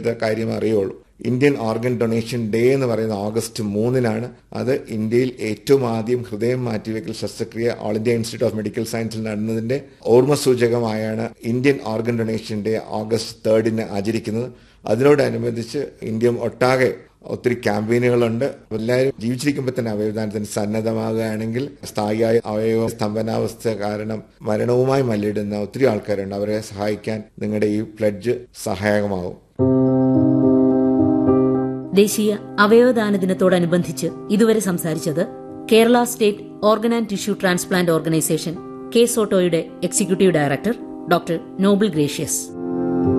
ഇപ്പോഴത്തെ കാര്യം അറിയുള്ളൂ ഇന്ത്യൻ ഓർഗൻ ഡൊണേഷൻ ഡേ എന്ന് പറയുന്ന ഓഗസ്റ്റ് മൂന്നിനാണ് അത് ഇന്ത്യയിൽ ഏറ്റവും ആദ്യം ഹൃദയം മാറ്റിവെക്കൽ ശസ്ത്രക്രിയ all India institute of medical സയൻസിൽ നടന്നതിന്റെ ഓർമ്മസൂചകമായാണ് Indian organ donation day August തേർഡിന് ആചരിക്കുന്നത് അതിനോടനുബന്ധിച്ച് ഇന്ത്യ ഒട്ടാകെ ഒത്തിരി ക്യാമ്പയിനുകളുണ്ട് എല്ലാവരും ജീവിച്ചിരിക്കുമ്പോൾ തന്നെ അവയവദാനത്തിന് സന്നദ്ധമാകുകയാണെങ്കിൽ സ്ഥായിയായ അവയവ സ്തംഭനാവസ്ഥ കാരണം മരണവുമായി മല്ലിടുന്ന ഒത്തിരി ആൾക്കാരുണ്ട് അവരെ സഹായിക്കാൻ നിങ്ങളുടെ ഈ പ്ലഡ്ജ് സഹായകമാവും ദേശീയ അവയവദാന ദിനത്തോടനുബന്ധിച്ച് ഇതുവരെ സംസാരിച്ചത് Kerala state organ and tissue transplant organisation K സോട്ടോയുടെ executive director doctor Noble gracious